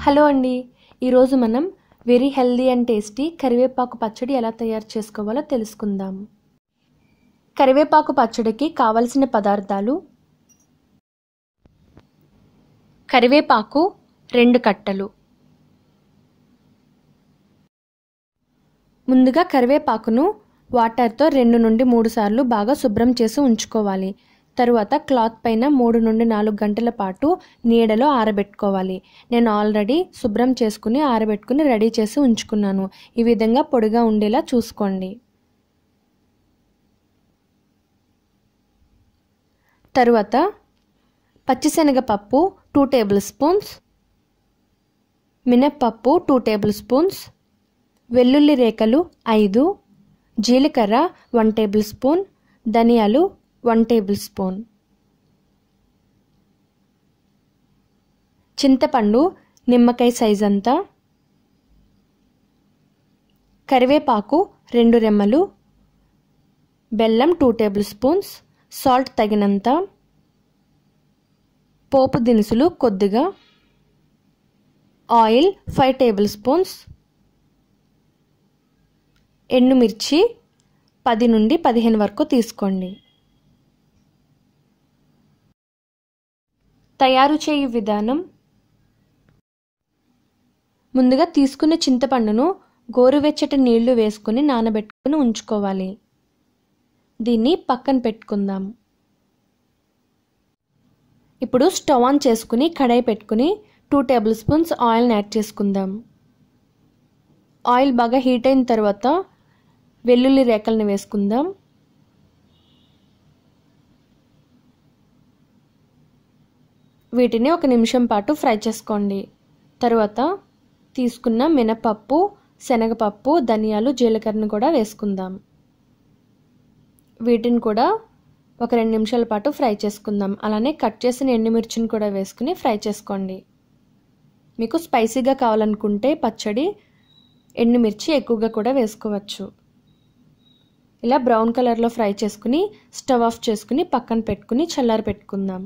hello అండి ఈరోజు మనం వెరీ హెల్దీ అండ్ టేస్టీ కరివేపాకు పచ్చడి ఎలా తయారు చేసుకోవాలో తెలుసుకుందాం కరివేపాకు పచ్చడికి కావలసిన పదార్థాలు కరివేపాకు రెండు కట్టలు ముందుగా కరివేపాకును వాటర్తో రెండు నుండి మూడు సార్లు బాగా శుభ్రం చేసి ఉంచుకోవాలి తరువాత క్లాత్ పైన మూడు నుండి నాలుగు గంటల పాటు నీడలో ఆరబెట్టుకోవాలి నేను ఆల్రెడీ శుభ్రం చేసుకుని ఆరబెట్టుకుని రెడీ చేసి ఉంచుకున్నాను ఈ విధంగా పొడిగా ఉండేలా చూసుకోండి తరువాత పచ్చిశనగపప్పు టూ టేబుల్ స్పూన్స్ మినప్పప్పు టూ టేబుల్ స్పూన్స్ వెల్లుల్లి రేఖలు ఐదు జీలకర్ర వన్ టేబుల్ స్పూన్ ధనియాలు వన్ టేబుల్ స్పూన్ చింతపండు నిమ్మకాయ సైజ్ అంతా కరివేపాకు రెండు రెమ్మలు బెల్లం టూ టేబుల్ స్పూన్స్ సాల్ట్ తగినంత పోపు దినుసులు కొద్దిగా ఆయిల్ ఫైవ్ టేబుల్ స్పూన్స్ ఎండుమిర్చి పది నుండి పదిహేను వరకు తీసుకోండి తయారు చేయు విధానం ముందుగా తీసుకున్న చింతపండును గోరువెచ్చటి నీళ్లు వేసుకుని నానబెట్టుకుని ఉంచుకోవాలి దీన్ని పక్కన పెట్టుకుందాం ఇప్పుడు స్టవ్ ఆన్ చేసుకుని కడాయి పెట్టుకుని టూ టేబుల్ స్పూన్స్ ఆయిల్ని యాడ్ చేసుకుందాం ఆయిల్ బాగా హీట్ అయిన తర్వాత వెల్లుల్లి రేకల్ని వేసుకుందాం వీటిని ఒక నిమిషం పాటు ఫ్రై చేసుకోండి తర్వాత తీసుకున్న మినపప్పు శనగపప్పు ధనియాలు జీలకర్రను కూడా వేసుకుందాం వీటిని కూడా ఒక రెండు నిమిషాల పాటు ఫ్రై చేసుకుందాం అలానే కట్ చేసిన ఎండుమిర్చిని కూడా వేసుకుని ఫ్రై చేసుకోండి మీకు స్పైసీగా కావాలనుకుంటే పచ్చడి ఎండుమిర్చి ఎక్కువగా కూడా వేసుకోవచ్చు ఇలా బ్రౌన్ కలర్లో ఫ్రై చేసుకుని స్టవ్ ఆఫ్ చేసుకుని పక్కన పెట్టుకుని చల్లారి పెట్టుకుందాం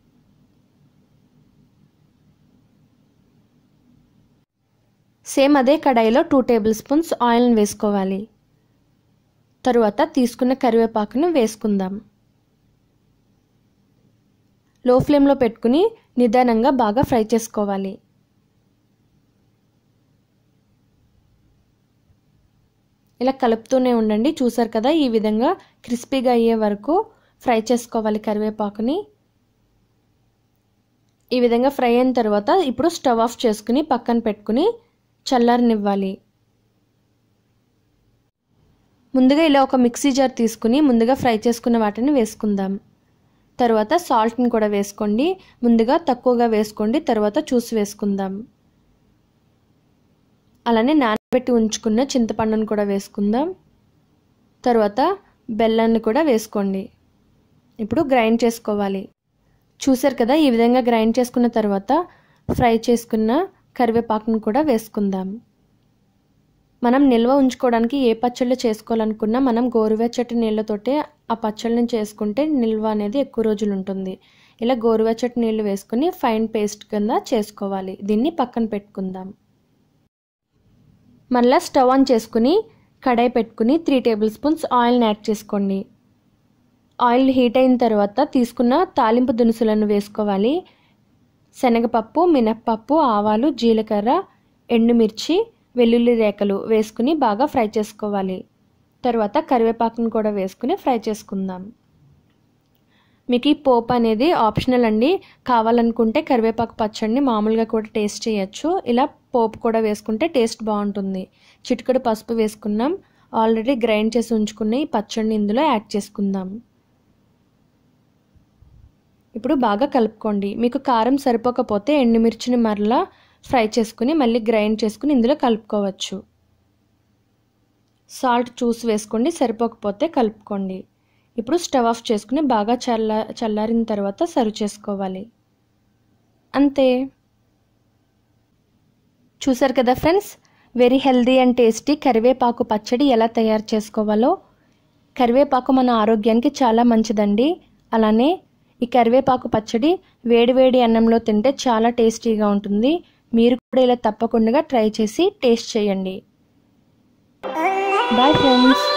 సేమ్ అదే కడాయిలో టూ టేబుల్ స్పూన్స్ ఆయిల్ని వేసుకోవాలి తరువాత తీసుకున్న కరివేపాకును వేసుకుందాం లో ఫ్లేమ్లో పెట్టుకుని నిదానంగా బాగా ఫ్రై చేసుకోవాలి ఇలా కలుపుతూనే ఉండండి చూసారు కదా ఈ విధంగా క్రిస్పీగా అయ్యే వరకు ఫ్రై చేసుకోవాలి కరివేపాకుని ఈ విధంగా ఫ్రై అయిన తర్వాత ఇప్పుడు స్టవ్ ఆఫ్ చేసుకుని పక్కన పెట్టుకుని చల్లారనివ్వాలి ముందుగా ఇలా ఒక మిక్సీ జార్ తీసుకుని ముందుగా ఫ్రై చేసుకున్న వాటిని వేసుకుందాం తర్వాత సాల్ట్ని కూడా వేసుకోండి ముందుగా తక్కువగా వేసుకోండి తర్వాత చూసి వేసుకుందాం అలానే నానబెట్టి ఉంచుకున్న చింతపండును కూడా వేసుకుందాం తర్వాత బెల్లాన్ని కూడా వేసుకోండి ఇప్పుడు గ్రైండ్ చేసుకోవాలి చూసారు కదా ఈ విధంగా గ్రైండ్ చేసుకున్న తర్వాత ఫ్రై చేసుకున్న కరివేపాకును కూడా వేసుకుందాం మనం నిల్వ ఉంచుకోవడానికి ఏ పచ్చళ్ళు చేసుకోవాలనుకున్నా మనం గోరువెచ్చటి నీళ్ళతోటే ఆ పచ్చళ్ళని చేసుకుంటే నిల్వ అనేది ఎక్కువ రోజులు ఉంటుంది ఇలా గోరువెచ్చటి నీళ్ళు వేసుకుని ఫైన్ పేస్ట్ కింద చేసుకోవాలి దీన్ని పక్కన పెట్టుకుందాం మళ్ళీ స్టవ్ ఆన్ చేసుకుని కడాయి పెట్టుకుని త్రీ టేబుల్ స్పూన్స్ ఆయిల్ని యాడ్ చేసుకోండి ఆయిల్ హీట్ అయిన తర్వాత తీసుకున్న తాలింపు దినుసులను వేసుకోవాలి శనగపప్పు మినప్పప్పు ఆవాలు జీలకర్ర ఎండుమిర్చి వెల్లుల్లి రేకలు వేసుకుని బాగా ఫ్రై చేసుకోవాలి తర్వాత కరివేపాకును కూడా వేసుకుని ఫ్రై చేసుకుందాం మీకు ఈ పోపు అనేది ఆప్షనల్ అండి కావాలనుకుంటే కరివేపాకు పచ్చడిని మామూలుగా కూడా టేస్ట్ చేయొచ్చు ఇలా పోపు కూడా వేసుకుంటే టేస్ట్ బాగుంటుంది చిటికడు పసుపు వేసుకున్నాం ఆల్రెడీ గ్రైండ్ చేసి ఉంచుకున్న ఈ పచ్చడిని ఇందులో యాడ్ చేసుకుందాం ఇప్పుడు బాగా కలుపుకోండి మీకు కారం సరిపోకపోతే ఎండుమిర్చిని మరలా ఫ్రై చేసుకుని మళ్ళీ గ్రైండ్ చేసుకుని ఇందులో కలుపుకోవచ్చు సాల్ట్ చూసి వేసుకోండి సరిపోకపోతే కలుపుకోండి ఇప్పుడు స్టవ్ ఆఫ్ చేసుకుని బాగా చల్ల చల్లారిన తర్వాత సర్వ్ చేసుకోవాలి అంతే చూసారు కదా friends very healthy and tasty కరివేపాకు పచ్చడి ఎలా తయారు చేసుకోవాలో కరివేపాకు మన ఆరోగ్యానికి చాలా మంచిదండి అలానే ఈ కరివేపాకు పచ్చడి వేడివేడి అన్నంలో తింటే చాలా టేస్టీగా ఉంటుంది మీరు కూడా ఇలా తప్పకుండా ట్రై చేసి టేస్ట్ చేయండి బాయ్ ఫ్రెండ్స్